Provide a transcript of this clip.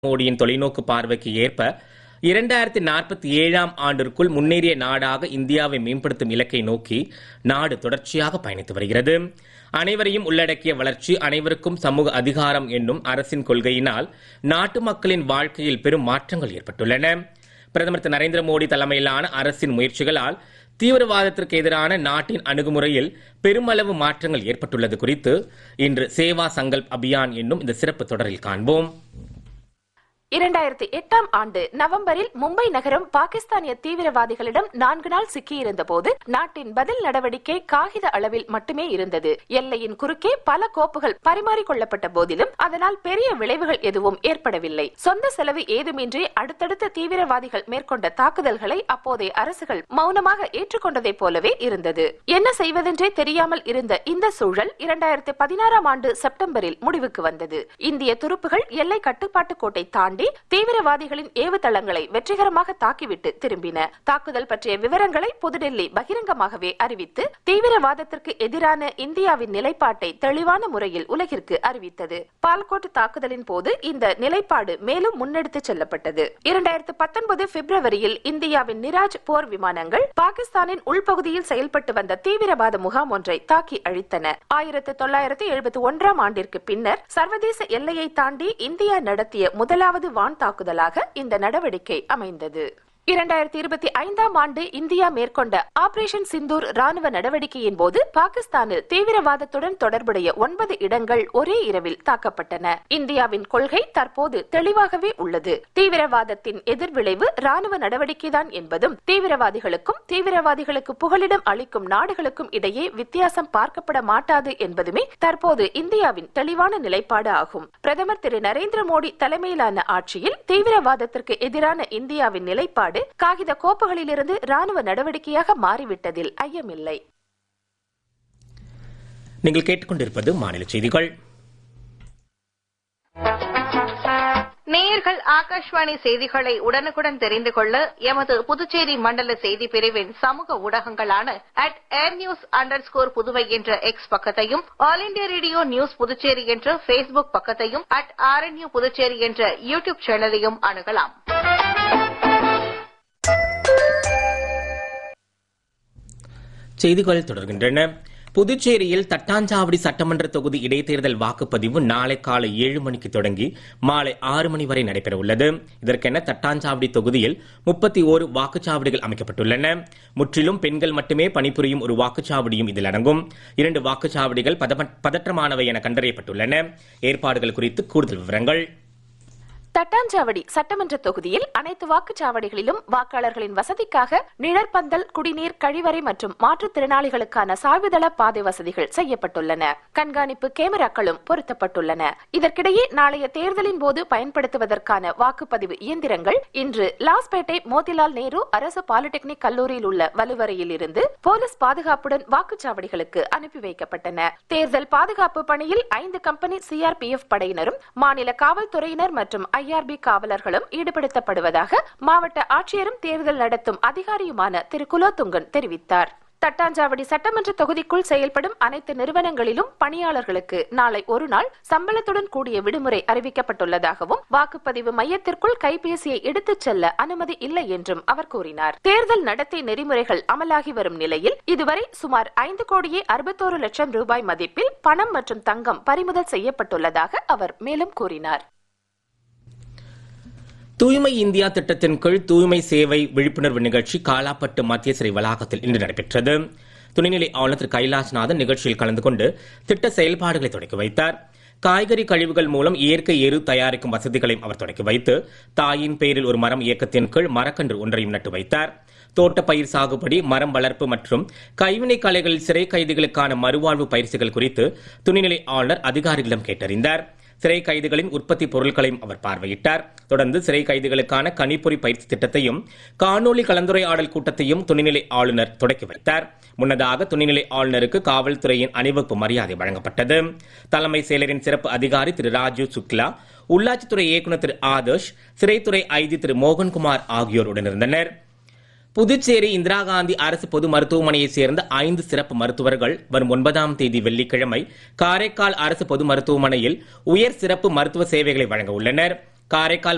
மோடியின் தொலைநோக்கு பார்வைக்கு ஏற்ப இரண்டாயிரத்தி நாற்பத்தி ஏழாம் ஆண்டிற்குள் முன்னேறிய நாடாக இந்தியாவை மேம்படுத்தும் இலக்கை நோக்கி நாடு தொடர்ச்சியாக பயணித்து வருகிறது அனைவரையும் உள்ளடக்கிய வளர்ச்சி அனைவருக்கும் சமூக அதிகாரம் என்னும் அரசின் கொள்கையினால் நாட்டு மக்களின் வாழ்க்கையில் பெரும் மாற்றங்கள் ஏற்பட்டுள்ளன பிரதமர் திரு நரேந்திர மோடி தலைமையிலான அரசின் முயற்சிகளால் தீவிரவாதத்திற்கு எதிரான நாட்டின் அணுகுமுறையில் பெருமளவு மாற்றங்கள் ஏற்பட்டுள்ளது குறித்து இன்று சேவா சங்கல்ப் அபியான் என்னும் இந்த சிறப்பு தொடரில் காண்போம் இரண்டாயிரத்தி எட்டாம் ஆண்டு நவம்பரில் மும்பை நகரம் பாகிஸ்தானிய தீவிரவாதிகளிடம் நான்கு நாள் சிக்கியிருந்த போது நாட்டின் பதில் நடவடிக்கை காகித அளவில் மட்டுமே இருந்தது எல்லையின் குறுக்கே பல கோப்புகள் பரிமாறிக்கொள்ளப்பட்ட போதிலும் அதனால் பெரிய விளைவுகள் எதுவும் ஏற்படவில்லை சொந்த செலவு ஏதுமின்றி அடுத்தடுத்த தீவிரவாதிகள் மேற்கொண்ட தாக்குதல்களை அப்போதைய அரசுகள் மௌனமாக ஏற்றுக்கொண்டதைப் போலவே இருந்தது என்ன செய்வதென்றே தெரியாமல் இருந்த இந்த சூழல் இரண்டாயிரத்தி பதினாறாம் ஆண்டு செப்டம்பரில் முடிவுக்கு வந்தது இந்திய துருப்புகள் எல்லை கட்டுப்பாட்டு கோட்டை தாண்டி தீவிரவாதிகளின் ஏவுதளங்களை வெற்றிகரமாக தாக்கிவிட்டு திரும்பின தாக்குதல் பற்றிய விவரங்களை புதுடெல்லி பகிரங்கமாகவே அறிவித்து தீவிரவாதத்திற்கு எதிரான இந்தியாவின் நிலைப்பாட்டை தெளிவான முறையில் உலகிற்கு அறிவித்தது பால்கோட் தாக்குதலின் போது இந்த நிலைப்பாடு மேலும் முன்னெடுத்துச் செல்லப்பட்டது இரண்டாயிரத்து பத்தொன்பது பிப்ரவரியில் இந்தியாவின் நிராஜ் போர் விமானங்கள் பாகிஸ்தானின் உள்பகுதியில் செயல்பட்டு வந்த தீவிரவாத முகாம் ஒன்றை தாக்கி அழித்தன ஆயிரத்து தொள்ளாயிரத்து எழுபத்தி ஒன்றாம் ஆண்டிற்கு பின்னர் சர்வதேச எல்லையை தாண்டி இந்தியா நடத்திய முதலாவது வான் தாக்குதலாக இந்த நடவடிக்கை அமைந்தது இரண்டாயிரத்தி இருபத்தி ஐந்தாம் ஆண்டு இந்தியா மேற்கொண்ட ஆபரேஷன் சிந்தூர் ராணுவ நடவடிக்கையின் போது பாகிஸ்தானில் தீவிரவாதத்துடன் தொடர்புடைய ஒன்பது இடங்கள் ஒரே இரவில் தாக்கப்பட்டன இந்தியாவின் கொள்கை தற்போது தெளிவாகவே உள்ளது தீவிரவாதத்தின் எதிர்விளைவு ராணுவ நடவடிக்கைதான் என்பதும் தீவிரவாதிகளுக்கும் தீவிரவாதிகளுக்கு புகலிடம் அளிக்கும் நாடுகளுக்கும் இடையே வித்தியாசம் பார்க்கப்பட மாட்டாது என்பதுமே தற்போது இந்தியாவின் தெளிவான நிலைப்பாடு ஆகும் பிரதமர் திரு நரேந்திர மோடி தலைமையிலான ஆட்சியில் தீவிரவாதத்திற்கு எதிரான இந்தியாவின் நிலைப்பாடு காகித கோப்புகளிலிருந்து ராணுவ நடவடிக்கையாக மாறிவிட்டதில் ஐயமில்லை நீங்கள் கேட்டுக்கொண்டிருப்பது மாநில செய்திகள் நேயர்கள் ஆகாஷ்வாணி செய்திகளை உடனுக்குடன் தெரிந்து கொள்ள எமது புதுச்சேரி மண்டல செய்தி பிரிவின் சமூக ஊடகங்களான at air news underscore Puduvai என்ற எக்ஸ் பக்கத்தையும் All India Radio News Puducherry என்ற பேஸ்புக் பக்கத்தையும் அட் ஆர்என்யூ புதுச்சேரி என்ற யூ டியூப் சேனலையும் அணுகலாம் செய்திகள் தொடர்கின்றன புதுச்சேரியில் தட்டாஞ்சாவடி சட்டமன்ற தொகுதி இடைத்தேர்தல் வாக்குப்பதிவு நாளை காலை ஏழு மணிக்கு தொடங்கி மாலை ஆறு மணி வரை நடைபெற உள்ளது இதற்கென தட்டாஞ்சாவடி தொகுதியில் முப்பத்தி ஓரு வாக்குச்சாவடிகள் அமைக்கப்பட்டுள்ளன முற்றிலும் பெண்கள் மட்டுமே பணிபுரியும் ஒரு வாக்குச்சாவடியும் இதில் அடங்கும் இரண்டு வாக்குச்சாவடிகள் பதம- பதற்றமானவை என கண்டறியப்பட்டுள்ளன ஏற்பாடுகள் குறித்து கூடுதல் விவரங்கள் தட்டாஞ்சாவடி சட்டமன்ற தொகுதியில் அனைத்து வாக்குச்சாவடிகளிலும் வாக்காளர்களின் வசதிக்காக நிழற்பந்தல் குடிநீர் கழிவறை மற்றும் மாற்றுத்திறனாளிகளுக்கான சாய்வுதள பாதை வசதிகள் செய்யப்பட்டுள்ளன கண்காணிப்பு கேமராக்களும் பொருத்தப்பட்டுள்ளன இதற்கிடையே நாளைய தேர்தலின் போது பயன்படுத்துவதற்கான வாக்குப்பதிவு இயந்திரங்கள் இன்று லாஸ்பேட்டை மோதிலால் நேரு அரசு பாலிடெக்னிக் கல்லூரியில் உள்ள வலுவறையில் இருந்து போலீஸ் பாதுகாப்புடன் வாக்குச்சாவடிகளுக்கு அனுப்பி வைக்கப்பட்டன தேர்தல் பாதுகாப்பு பணியில் ஐந்து கம்பெனி சிஆர்பிஎஃப் படையினரும் மாநில காவல்துறையினர் மற்றும் ஐஆர்பி காவலர்களும் ஈடுபடுத்தப்படுவதாக மாவட்ட ஆட்சியரும் தேர்தல் நடத்தும் அதிகாரியுமான திரு குலோத்துங்கன் தெரிவித்தார் தட்டாஞ்சாவடி சட்டமன்ற தொகுதிக்குள் செயல்படும் அனைத்து நிறுவனங்களிலும் பணியாளர்களுக்கு நாளை ஒரு நாள் சம்பளத்துடன் கூடிய விடுமுறை அறிவிக்கப்பட்டுள்ளதாகவும் வாக்குப்பதிவு மையத்திற்குள் கைபேசியை எடுத்துச் செல்ல அனுமதி இல்லை என்றும் அவர் கூறினார் தேர்தல் நடத்தை நெறிமுறைகள் அமலாகி வரும் நிலையில் இதுவரை சுமார் ஐந்து கோடியே அறுபத்தோரு லட்சம் ரூபாய் மதிப்பில் பணம் மற்றும் தங்கம் பறிமுதல் செய்யப்பட்டுள்ளதாக அவர் மேலும் கூறினார் தூய்மை இந்தியா திட்டத்தின் கீழ் தூய்மை சேவை விழிப்புணர்வு நிகழ்ச்சி காலாப்பட்டு மத்திய சிறை வளாகத்தில் இன்று நடைபெற்றது துணைநிலை ஆளுநர் திரு கைலாஷ்நாதன் நிகழ்ச்சியில் கலந்து கொண்டு திட்ட செயல்பாடுகளை தொடக்கி வைத்தார் காய்கறி கழிவுகள் மூலம் இயற்கை எரு தயாரிக்கும் வசதிகளையும் அவர் தொடக்கி வைத்து தாயின் பெயரில் ஒரு மரம் இயக்கத்தின் கீழ் மரக்கன்று ஒன்றையும் நட்டு வைத்தார் தோட்டப்பயிர் சாகுபடி மரம் வளர்ப்பு மற்றும் கைவினை கலைகளில் சிறை கைதிகளுக்கான மறுவாழ்வு பயிற்சிகள் குறித்து துணைநிலை ஆளுநர் அதிகாரிகளிடம் கேட்டறிந்தார் சிறை கைதிகளின் உற்பத்தி பொருட்களையும் அவர் பார்வையிட்டார் தொடர்ந்து சிறை கைதிகளுக்கான கணிப்பொறி பயிற்சி திட்டத்தையும் காணொலி கலந்துரையாடல் கூட்டத்தையும் துணைநிலை ஆளுநர் தொடக்கி வைத்தார் முன்னதாக துணைநிலை ஆளுநருக்கு காவல்துறையின் அணிவகுப்பு மரியாதை வழங்கப்பட்டது தலைமை செயலரின் சிறப்பு அதிகாரி திரு ராஜீவ் சுக்லா உள்ளாட்சித்துறை இயக்குநர் திரு ஆதர்ஷ் சிறைத்துறை ஐஜி திரு மோகன்குமார் ஆகியோர் உடனிருந்தனர் புதுச்சேரி இந்திரா காந்தி அரசு பொது மருத்துவமனையைச் சேர்ந்த ஐந்து சிறப்பு மருத்துவர்கள் வரும் ஒன்பதாம் தேதி வெள்ளிக்கிழமை காரைக்கால் அரசு பொது மருத்துவமனையில் உயர் சிறப்பு மருத்துவ சேவைகளை வழங்க உள்ளனர் காரைக்கால்